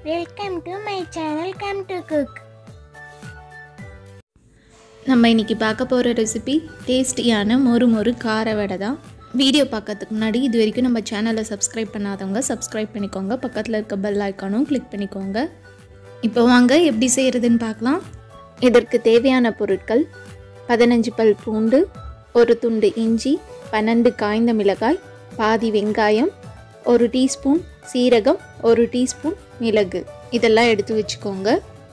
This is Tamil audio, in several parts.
welcome to my channel come to cook நம்ம இன்னைக்கு பார்க்க போகிற ரெசிபி டேஸ்டியான மொறு மொறு கார வடை தான் வீடியோ பார்க்கறதுக்கு முன்னாடி இது வரைக்கும் நம்ம சேனலை சப்ஸ்கிரைப் பண்ணாதவங்க சப்ஸ்கிரைப் பண்ணிக்கோங்க பக்கத்தில் இருக்க பெல் ஐக்கானும் கிளிக் பண்ணிக்கோங்க இப்போ வாங்க எப்படி செய்கிறதுன்னு பார்க்கலாம் இதற்கு தேவையான பொருட்கள் பதினஞ்சு பல் பூண்டு ஒரு துண்டு இஞ்சி பன்னெண்டு காய்ந்த மிளகாய் பாதி வெங்காயம் ஒரு டீஸ்பூன் சீரகம் ஒரு டீஸ்பூன் மிளகு இதெல்லாம் எடுத்து வச்சுக்கோங்க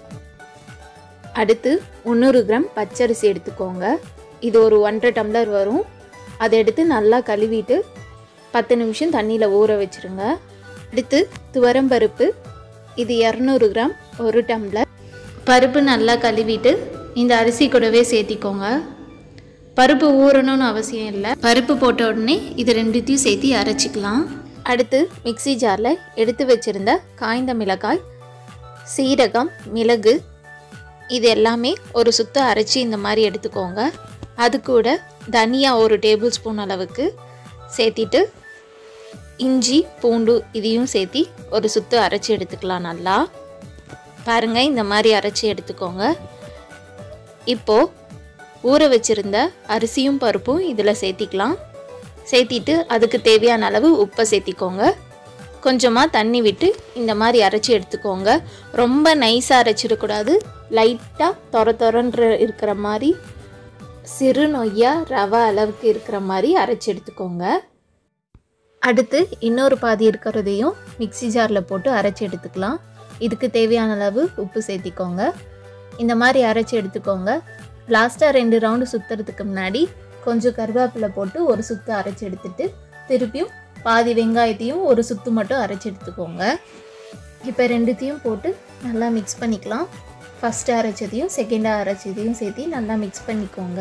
அடுத்து முந்நூறு கிராம் பச்சரிசி எடுத்துக்கோங்க இது ஒரு ஒன்றரை டம்ளர் வரும் அதை எடுத்து நல்லா கழுவிட்டு பத்து நிமிஷம் தண்ணியில் ஊற வச்சுருங்க அடுத்து துவரம்பருப்பு இது இரநூறு கிராம் ஒரு டம்ளர் பருப்பு நல்லா கழுவிட்டு இந்த அரிசி கூடவே சேர்த்திக்கோங்க பருப்பு ஊறணும்னு அவசியம் இல்லை பருப்பு போட்ட உடனே இது ரெண்டுத்தையும் சேர்த்து அரைச்சிக்கலாம் அடுத்து மிக்ஸி ஜாரில் எடுத்து வச்சுருந்த காய்ந்த மிளகாய் சீரகம் மிளகு இது எல்லாமே ஒரு சுத்த அரைச்சி இந்த மாதிரி எடுத்துக்கோங்க அது கூட தனியா ஒரு டேபிள் ஸ்பூன் அளவுக்கு சேர்த்திட்டு இஞ்சி பூண்டு இதையும் சேர்த்தி ஒரு சுத்து அரைச்சி எடுத்துக்கலாம் நல்லா பாருங்கள் இந்த மாதிரி அரைச்சி எடுத்துக்கோங்க இப்போது ஊற வச்சிருந்த அரிசியும் பருப்பும் இதில் சேர்த்திக்கலாம் சேர்த்திட்டு அதுக்கு தேவையான அளவு உப்பை சேர்த்திக்கோங்க கொஞ்சமாக தண்ணி விட்டு இந்த மாதிரி அரைச்சி எடுத்துக்கோங்க ரொம்ப நைஸாக அரைச்சிடக்கூடாது லைட்டாக தொர தொரன்ற இருக்கிற மாதிரி சிறு நொய்யாக ரவை அளவுக்கு இருக்கிற மாதிரி அரைச்சி எடுத்துக்கோங்க அடுத்து இன்னொரு பாதி இருக்கிறதையும் மிக்ஸி ஜாரில் போட்டு அரைச்சி எடுத்துக்கலாம் இதுக்கு தேவையான அளவு உப்பு சேர்த்திக்கோங்க இந்த மாதிரி அரைச்சி எடுத்துக்கோங்க லாஸ்ட்டாக ரெண்டு ரவுண்டு சுற்றுறதுக்கு முன்னாடி கொஞ்சம் கருவேப்பிலை போட்டு ஒரு சுத்து அரைச்சி எடுத்துட்டு திருப்பியும் பாதி வெங்காயத்தையும் ஒரு சுத்து மட்டும் அரைச்சி எடுத்துக்கோங்க இப்போ ரெண்டுத்தையும் போட்டு நல்லா மிக்ஸ் பண்ணிக்கலாம் ஃபஸ்ட்டு அரைச்சதையும் செகண்டாக அரைச்சதையும் சேர்த்து நல்லா மிக்ஸ் பண்ணிக்கோங்க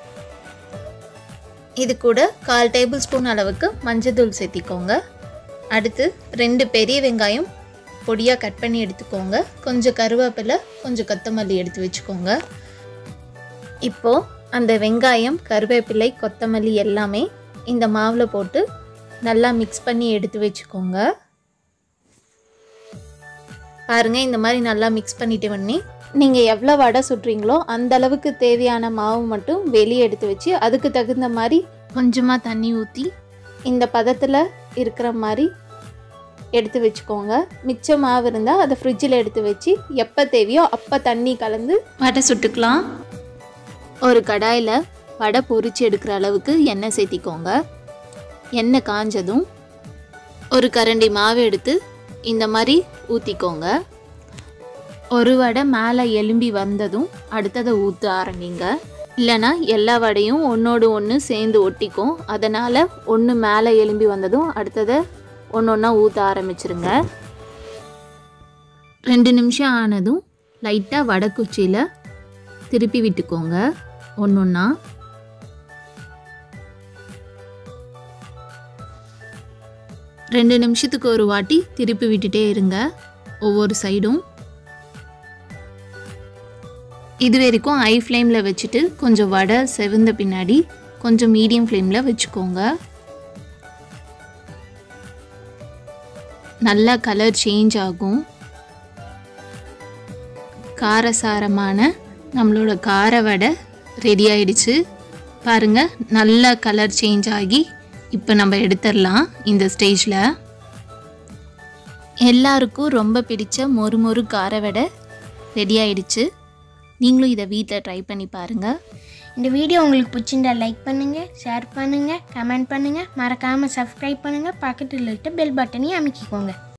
இது கூட கால் டேபிள் ஸ்பூன் அளவுக்கு மஞ்சள்தூள் சேர்த்திக்கோங்க அடுத்து ரெண்டு பெரிய வெங்காயம் பொடியாக கட் பண்ணி எடுத்துக்கோங்க கொஞ்சம் கருவேப்பிலை கொஞ்சம் கொத்தமல்லி எடுத்து வச்சுக்கோங்க இப்போது அந்த வெங்காயம் கருவேப்பிலை கொத்தமல்லி எல்லாமே இந்த மாவில் போட்டு நல்லா மிக்ஸ் பண்ணி எடுத்து வச்சுக்கோங்க பாருங்கள் இந்த மாதிரி நல்லா மிக்ஸ் பண்ணிட்டு பண்ணி நீங்கள் எவ்வளோ வடை சுடுறீங்களோ அந்த அளவுக்கு தேவையான மாவு மட்டும் வெளியே எடுத்து வச்சு அதுக்கு தகுந்த மாதிரி கொஞ்சமாக தண்ணி ஊற்றி இந்த பதத்தில் இருக்கிற மாதிரி எடுத்து வச்சுக்கோங்க மிச்ச மாவு இருந்தால் அதை ஃப்ரிட்ஜில் எடுத்து வச்சு எப்போ தேவையோ அப்போ தண்ணி கலந்து வடை சுட்டுக்கலாம் ஒரு கடாயில் வடை பொரிச்சு எடுக்கிற அளவுக்கு எண்ணெய் சேர்த்திக்கோங்க எண்ணெய் காஞ்சதும் ஒரு கரண்டி மாவு எடுத்து இந்த மாதிரி ஊற்றிக்கோங்க ஒரு வடை மேலே எலும்பி வந்ததும் அடுத்ததை ஊற்ற ஆரம்பிங்க இல்லைன்னா எல்லா வடையும் ஒன்றோடு ஒன்று சேர்ந்து ஒட்டிக்கும் அதனால் ஒன்று மேலே எலும்பி வந்ததும் அடுத்ததை ஒன்று ஒன்றா ஊற்ற ஆரம்பிச்சிருங்க ரெண்டு நிமிஷம் ஆனதும் லைட்டாக வடை குச்சியில் திருப்பி விட்டுக்கோங்க ஒன்று ஒன்றா ரெண்டு நிமிஷத்துக்கு ஒரு வாட்டி திருப்பி விட்டுட்டே இருங்க ஒவ்வொரு சைடும் இது வரைக்கும் ஹை ஃப்ளேமில் வச்சுட்டு கொஞ்சம் வடை செவந்த பின்னாடி கொஞ்சம் மீடியம் ஃப்ளேமில் வச்சுக்கோங்க நல்லா கலர் சேஞ்ச் ஆகும் காரசாரமான நம்மளோட கார வடை ரெடி ஆயிடுச்சு பாருங்கள் நல்லா கலர் சேஞ்ச் ஆகி இப்போ நம்ம எடுத்துடலாம் இந்த ஸ்டேஜில் எல்லாருக்கும் ரொம்ப பிடிச்ச மொறு மொறு கார வடை ரெடி ஆயிடுச்சு நீங்களும் இதை வீட்டில் ட்ரை பண்ணி பாருங்கள் இந்த வீடியோ உங்களுக்கு பிடிச்சிருந்தா லைக் பண்ணுங்கள் ஷேர் பண்ணுங்கள் கமெண்ட் பண்ணுங்கள் மறக்காமல் சப்ஸ்கிரைப் பண்ணுங்கள் பக்கத்தில் இருக்க பெல் பட்டனையும் அமைக்கிக்கோங்க